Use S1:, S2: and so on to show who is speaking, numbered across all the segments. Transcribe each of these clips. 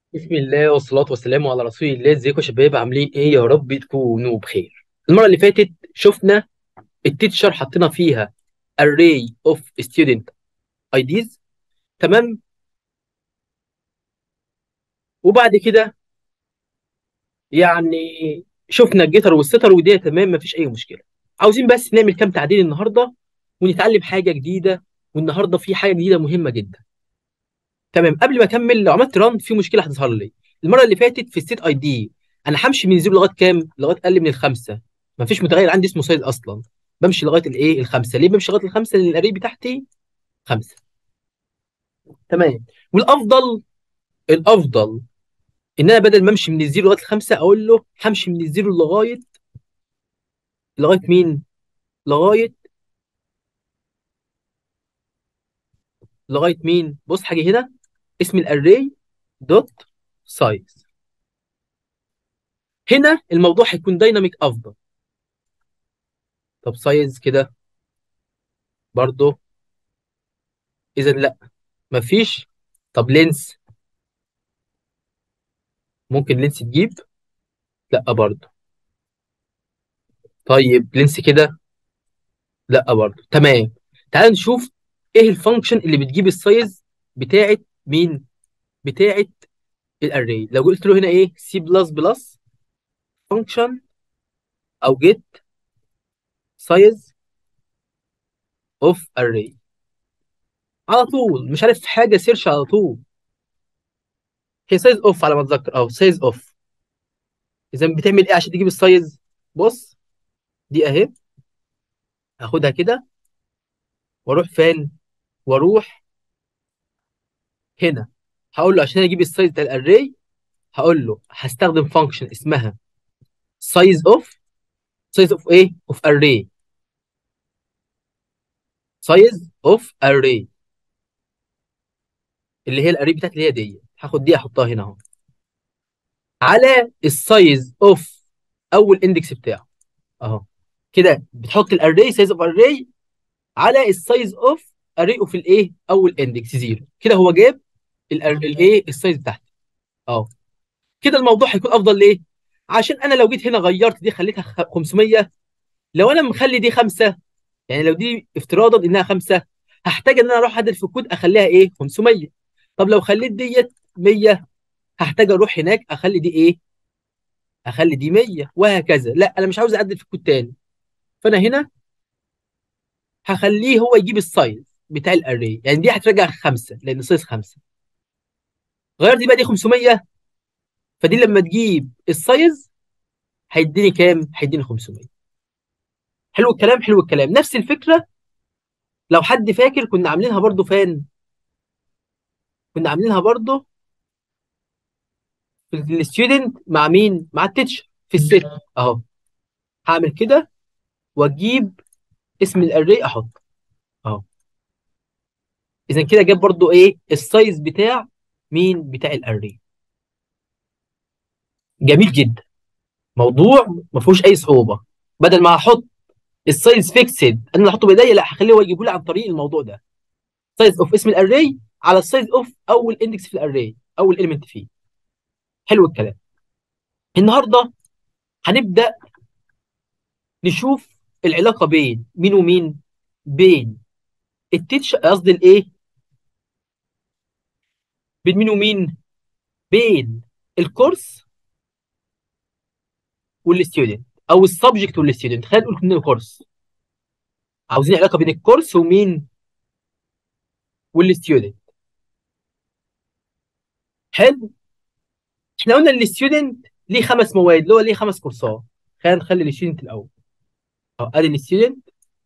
S1: بسم الله والصلاة والسلام على رسول الله ازيكم يا شباب عاملين ايه يا رب تكونوا بخير المرة اللي فاتت شفنا التيتشر حطينا فيها array of student IDs تمام وبعد كده يعني شفنا الجيتر والستر ودي تمام مفيش اي مشكلة عاوزين بس نعمل كام تعديل النهاردة ونتعلم حاجة جديدة والنهاردة في حاجة جديدة مهمة جدا تمام قبل ما اكمل لو عملت ران في مشكلة هتظهر لي المرة اللي فاتت في السيت اي دي انا همشي من زيرو لغايه كام؟ لغايه اقل من الخمسه مفيش متغير عندي اسمه سايز اصلا بمشي لغايه الايه؟ الخمسه ليه بمشي لغايه الخمسه؟ لان الاري بتاعتي خمسه تمام والافضل الافضل ان انا بدل ما امشي من الزيرو لغايه الخمسه اقول له همشي من الزيرو لغايه لغايه مين؟ لغايه لغايه مين؟ بص حاجه هنا اسم الاري دوت سايز هنا الموضوع هيكون دايناميك افضل طب سايز كده برضه اذا لا مفيش طب لينس ممكن لينس تجيب لا برضه طيب لينس كده لا برضه تمام تعال نشوف ايه الفانكشن اللي بتجيب السايز بتاعت مين بتاعت الاري لو قلت له هنا ايه سي بلس بلس فانكشن او جيت سايز اوف اري على طول مش عارف حاجه سيرش على طول هي سايز اوف على ما اتذكر اه سايز اوف اذا بتعمل ايه عشان تجيب السايز بص دي اهي هاخدها كده واروح فين واروح هنا هقول له عشان اجيب السايز بتاع الاري هقول له هستخدم فانكشن اسمها سايز اوف سايز اوف ايه اوف اري سايز اوف اري اللي هي الاري بتاعتي اللي هي دي هاخد دي احطها هنا اهو على السايز اوف اول اندكس بتاعه اهو كده بتحط الاري سايز اوف اري على السايز اوف اري اوف الايه اول اندكس زيرو كده هو جاب الايه السايز بتاعتي اهو كده الموضوع هيكون افضل ليه عشان انا لو جيت هنا غيرت دي خليتها خ- 500 لو انا مخلي دي 5 يعني لو دي افتراضا انها 5 هحتاج ان انا اروح اعدل في الكود اخليها ايه 500 طب لو خليت ديت 100 هحتاج اروح هناك اخلي دي ايه اخلي دي 100 وهكذا لا انا مش عاوز اعدل في الكود تاني فانا هنا هخليه هو يجيب السايز بتاع الاري يعني دي هترجع 5 لان سايز 5 غير دي بقى دي 500 فدي لما تجيب السايز هيديني كام هيديني 500 حلو الكلام حلو الكلام نفس الفكره لو حد فاكر كنا عاملينها برضو فين كنا عاملينها برضو في الستودنت مع مين مع التيتشر في الست اهو هعمل كده واجيب اسم الاري احط اهو اذا كده جاب برضو ايه السايز بتاع مين بتاع الاري جميل جدا موضوع ما فيهوش اي صعوبه بدل ما احط السايز فيكسد انا اللي احطه بايديا لا هخليه هو يجيبه لي عن طريق الموضوع ده سايز اوف اسم الاري على السايز اوف اول اندكس في الاري اول اليمنت فيه حلو الكلام النهارده هنبدا نشوف العلاقه بين مين ومين بين التيتش قصدي الايه بين مين ومين بين الكورس والستودنت او السبجكت والستودنت خلينا نقول كنا كورس عاوزين علاقه بين الكورس ومين والستودنت حلو احنا قلنا ان الستودنت ليه خمس مواد اللي هو ليه خمس كورسات خلينا نخلي الستودنت الاول اه ادي الستودنت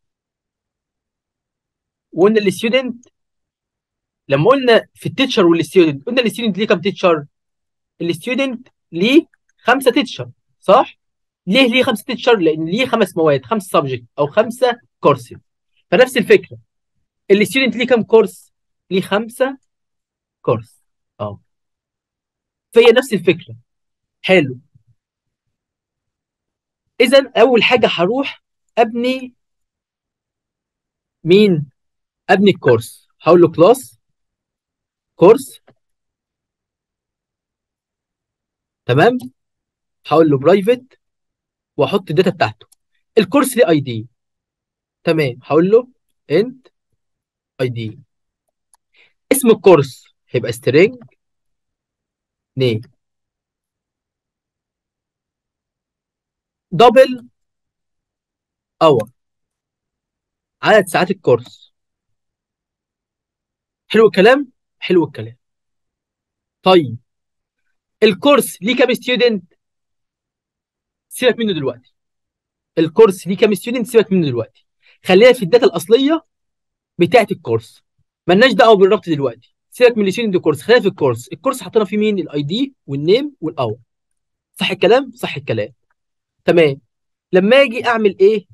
S1: وقلنا الستودنت لما قلنا في التيتشر والستودنت قلنا الستودنت ليه كام تيتشر الستودنت ليه خمسه تيتشر صح ليه ليه خمسه تيتشر لان ليه خمس مواد خمس سبجكت او خمسه كورسز فنفس الفكره الستودنت ليه كام كورس ليه خمسه كورس اه فهي نفس الفكره حلو اذا اول حاجه هروح ابني مين ابني الكورس هقول له كلاس كورس تمام هقول له برايفت واحط الداتا بتاعته الكورس ليه اي دي تمام هقول له انت اي دي اسم الكورس هيبقى سترينج نيم دبل اور عدد ساعات الكورس حلو الكلام حلو الكلام طيب الكورس ليه كام ستودنت سيبك منه دلوقتي الكورس ليه كام ستودنت سيبك منه دلوقتي خلينا في الداتا الاصليه بتاعه الكورس مالناش دعوه بالربط دلوقتي سيبك من الستودنت كورس خلينا في الكورس الكورس حطينا فيه مين الاي دي والنيم والاور صح الكلام صح الكلام تمام لما اجي اعمل ايه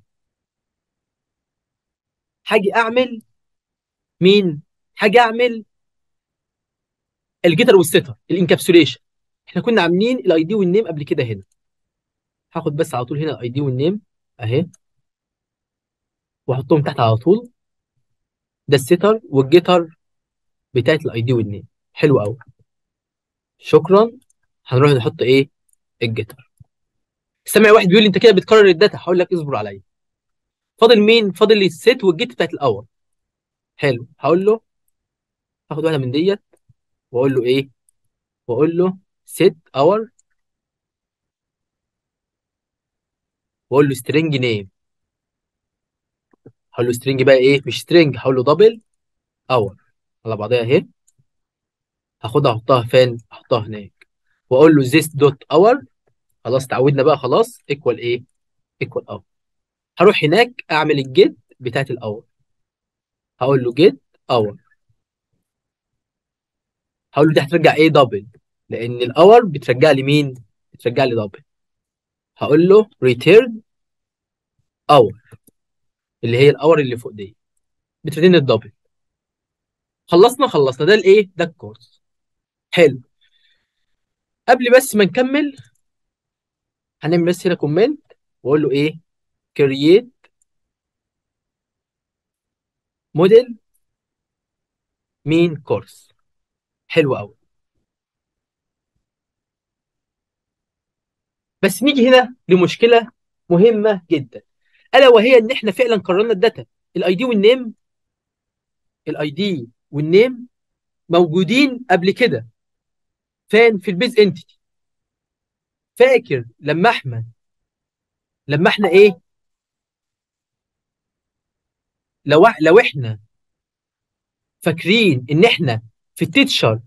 S1: هاجي اعمل مين هاجي اعمل الجيتر والستر الانكابسوليشن احنا كنا عاملين الاي دي والنيم قبل كده هنا هاخد بس على طول هنا الاي دي والنيم اهي واحطهم تحت على طول ده الستر والجيتر بتاعت الاي دي والنيم حلو قوي شكرا هنروح نحط ايه الجيتر سامع واحد بيقول لي انت كده بتكرر الداتا هقول لك اصبر عليا فاضل مين فاضل لي الست والجيت بتاعت الاول حلو هقول له هاخد واحده من ديت واقول له ايه واقول له set اور واقول له string name هقول له string بقى ايه مش string هقول له دبل اور على بعضها اهي هاخدها احطها فين احطها هناك واقول له this dot اور خلاص تعودنا بقى خلاص equal ايه equal اور هروح هناك اعمل الجيت بتاعت الاور هقول له get اور هقول له دي هترجع ايه دبل لان الاور بترجع لي مين بترجع لي دبل هقول له return اور اللي هي الاور اللي فوق دي بترن الدبل خلصنا خلصنا ده الايه ده الكورس حلو قبل بس ما نكمل هنعمل بس هنا كومنت واقول له ايه create موديل مين كورس حلو قوي بس نيجي هنا لمشكله مهمه جدا الا وهي ان احنا فعلا قررنا الداتا الاي دي والنيم الاي دي والنيم موجودين قبل كده فين في البيز انتيتي فاكر لما احنا لما احنا ايه لو لو احنا فاكرين ان احنا في التيتشر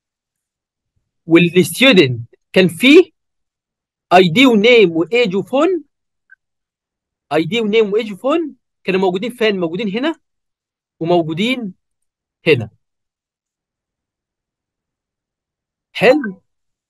S1: والستودنت كان فيه اي دي ونيم وايج وفون اي دي ونيم وايج وفون كانوا موجودين فين موجودين هنا وموجودين هنا حلو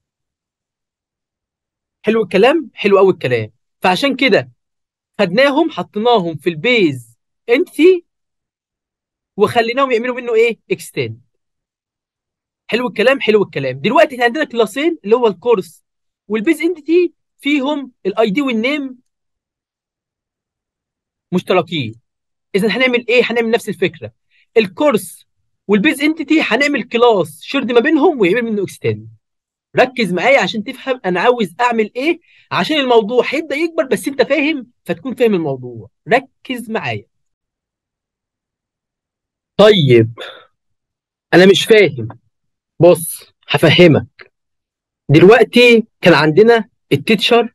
S1: حلو الكلام حلو قوي الكلام فعشان كده خدناهم حطيناهم في البيز انتي وخليناهم يعملوا منه ايه اكستند حلو الكلام حلو الكلام دلوقتي احنا عندنا كلاسين اللي هو الكورس والبيز انتيتي فيهم الاي دي والنيم مشتركين اذا هنعمل ايه هنعمل نفس الفكره الكورس والبيز انتيتي هنعمل كلاس شرد ما بينهم ويعمل منه اكستند ركز معايا عشان تفهم انا عاوز اعمل ايه عشان الموضوع هيبدا يكبر بس انت فاهم فتكون فاهم الموضوع ركز معايا طيب انا مش فاهم بص هفهمك دلوقتي كان عندنا التيتشر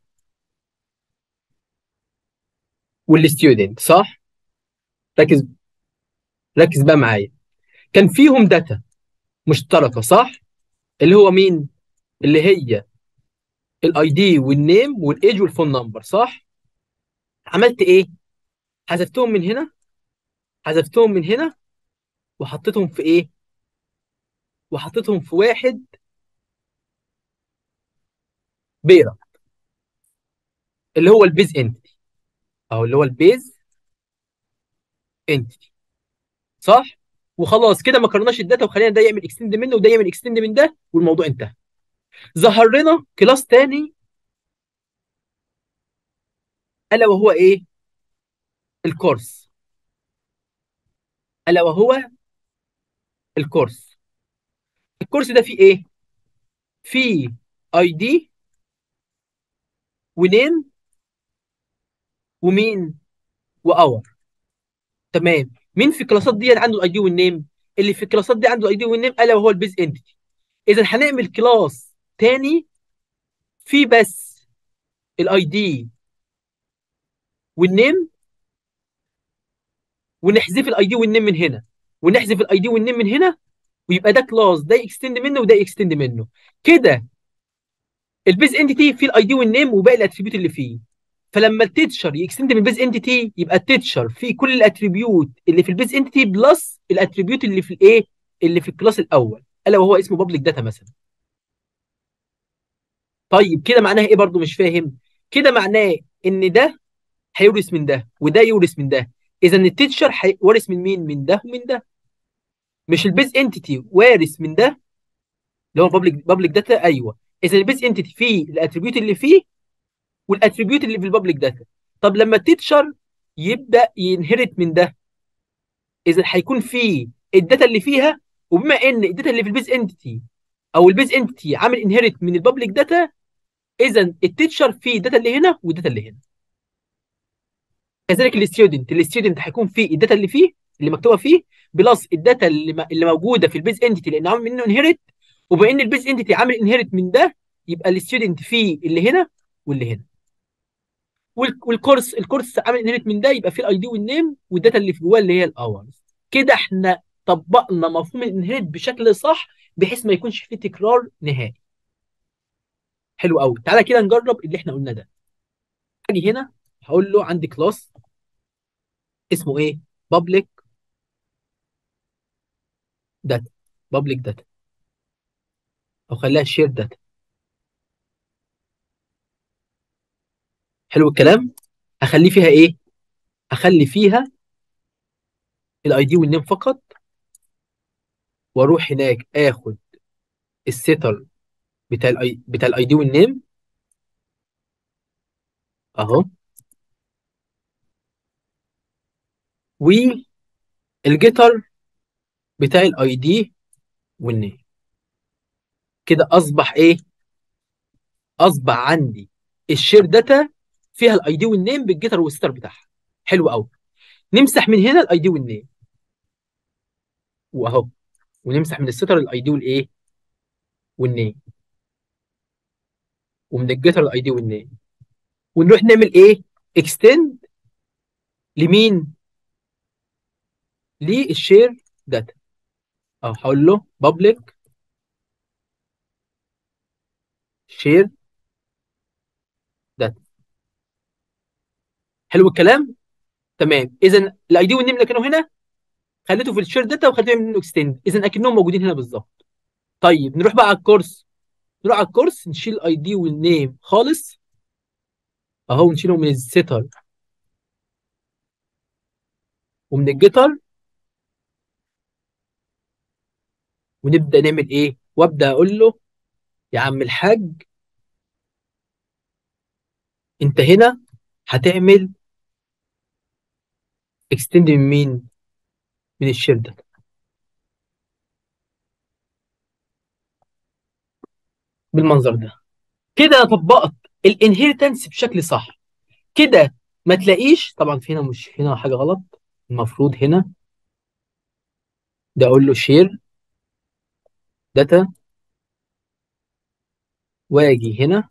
S1: والستودنت صح ركز ركز بقى معايا كان فيهم داتا مشتركه صح اللي هو مين اللي هي الاي دي والنيم والايج والفون نمبر صح عملت ايه حذفتهم من هنا حذفتهم من هنا وحطيتهم في ايه وحطيتهم في واحد بيرة اللي هو البيز انتيتي او اللي هو البيز انتيتي صح وخلاص كده ما قررناش الداتا وخلينا ده يعمل اكستند منه وده يعمل اكستند من ده والموضوع انتهى ظهر لنا كلاس تاني الا وهو ايه الكورس الا وهو الكورس الكورس ده فيه ايه فيه اي دي ونيم ومين واور تمام مين في الكلاسات دي عنده الاي دي والنيم اللي في الكلاسات دي عنده الاي دي والنيم الا وهو البيز انتيتي اذا هنعمل كلاس تاني فيه بس الاي دي والنيم ونحذف الاي دي والنيم من هنا ونحذف الاي دي والنيم من هنا ويبقى ده كلاس ده يكستند منه وده يكستند منه كده البيز انتيتي فيه الاي دي والنيم وباقي الاتريبيوت اللي فيه فلما التيتشر يكستند من البيز انتيتي يبقى التيتشر فيه كل الاتريبيوت اللي في البيز انتيتي بلس الاتريبيوت اللي في الايه اللي في الكلاس الاول الا وهو اسمه بابليك داتا مثلا طيب كده معناها ايه برضو مش فاهم كده معناه ان ده هيورث من ده وده يورث من ده اذا التيتشر وارث من مين من ده ومن ده مش البيز انتيتي وارث من ده اللي هو بابليك بابليك داتا ايوه اذا البيز انتيتي فيه الاتريبيوت اللي فيه والاتريبيوت اللي في البابليك داتا طب لما التيتشر يبدا ينهرت من ده اذا هيكون فيه الداتا اللي فيها وبما ان الداتا اللي في البيز انتيتي او البيز انتيتي عامل انهرت من البابليك داتا اذا التيتشر فيه الداتا اللي هنا والداتا اللي هنا كذلك الستودنت الستودنت هيكون فيه الداتا اللي فيه اللي مكتوبه فيه بلس الداتا اللي اللي موجوده في البيز انتيتي لان عامل منه انهرت وبما ان البيز انتيتي عامل انهرت من ده يبقى الستودنت فيه اللي هنا واللي هنا والكورس الكورس عامل انهرت من ده يبقى فيه الاي دي والنيم والداتا اللي في جواه اللي هي الاورز كده احنا طبقنا مفهوم الانهرت بشكل صح بحيث ما يكونش فيه تكرار نهائي حلو قوي تعالى كده نجرب اللي احنا قلنا ده اجي هنا هقول له عندي كلاس اسمه ايه public data public data او خليها share data حلو الكلام اخليه فيها ايه اخلي فيها الاي دي والنيم فقط واروح هناك اخد السيتر بتاع الاي بتاع الاي دي والنيم اهو والجيتر بتاع الاي دي والنيم كده اصبح ايه اصبح عندي الشير داتا فيها الاي دي والنيم بالجيتر والستر بتاعها حلو قوي نمسح من هنا الاي دي والنيم واهو ونمسح من الستر الاي دي والايه والنيم ومن الجيتر الاي دي والنيم ونروح نعمل ايه اكستند لمين للشير داتا اه هقول له public شير داتا حلو الكلام تمام اذا الاي دي والنيم اللي كانوا هنا خليته في الشير داتا وخليته منه اكستند اذا اكنهم موجودين هنا بالظبط طيب نروح بقى على الكورس نروح على الكورس نشيل الاي دي والنيم خالص اهو نشيلهم من السيتر ومن الجيتر ونبدا نعمل ايه وابدا اقول له يا عم الحاج انت هنا هتعمل اكستند من مين من الشير داتا بالمنظر ده كده انا طبقت الانهيرتنس بشكل صح كده ما تلاقيش طبعا في هنا مش هنا حاجه غلط المفروض هنا ده اقول له شير داتا واجي هنا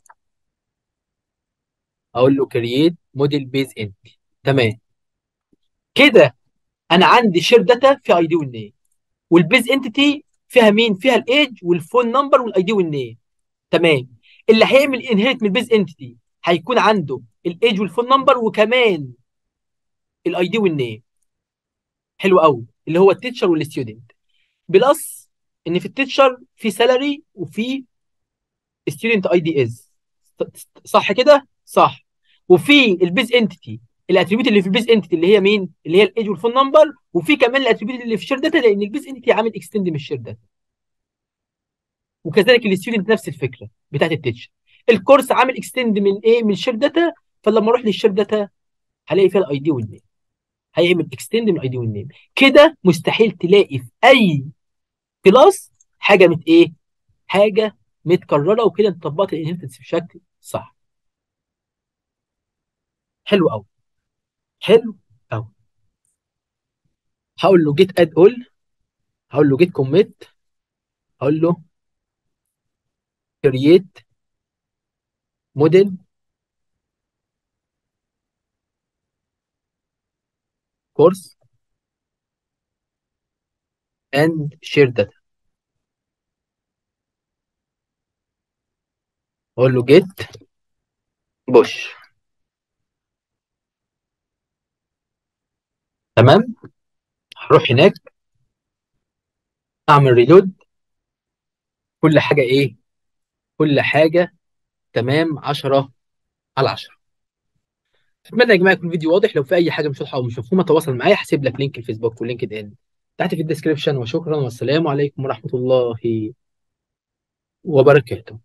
S1: اقول له كرييت موديل بيز انت تمام كده انا عندي شير داتا في اي دي والنيم والبيز انتيتي فيها مين فيها الايج والفون نمبر والاي دي والنيم تمام اللي هيعمل انهيرت من البيز انتيتي هيكون عنده الايج والفون نمبر وكمان الاي دي والنيم حلو قوي اللي هو التيتشر والستودنت بلس ان في التيتشر في سالري وفي ستودنت اي دي از صح كده صح وفي البيز انتيتي الاتريبيوت اللي في البيز انتيتي اللي هي مين اللي هي الايج والفون نمبر وفي كمان الاتريبيوت اللي في الشير داتا لان البيز انتيتي عامل اكستند من الشير داتا وكذلك الستودنت نفس الفكره بتاعت التيتشر الكورس عامل اكستند من ايه من الشير داتا فلما اروح للشير داتا هلاقي فيها الاي دي والنيم هيعمل اكستند من الاي دي والنيم كده مستحيل تلاقي في اي كلاس حاجه مت ايه حاجه متكرره وكده انت طبقت الانهيرتنس بشكل صح حلو قوي حلو قوي هقول له جيت اد اول هقول له جيت كوميت هقول له كرييت موديل كورس اند شير داتا اقول له جيت بوش تمام هروح هناك اعمل ريلود كل حاجه ايه كل حاجه تمام 10 على 10 اتمنى يا جماعه يكون الفيديو واضح لو في اي حاجه مش واضحه او مش مفهومه تواصل معايا هسيب لك لينك الفيسبوك ولينكد ان تحت في الديسكربشن وشكرا والسلام عليكم ورحمه الله وبركاته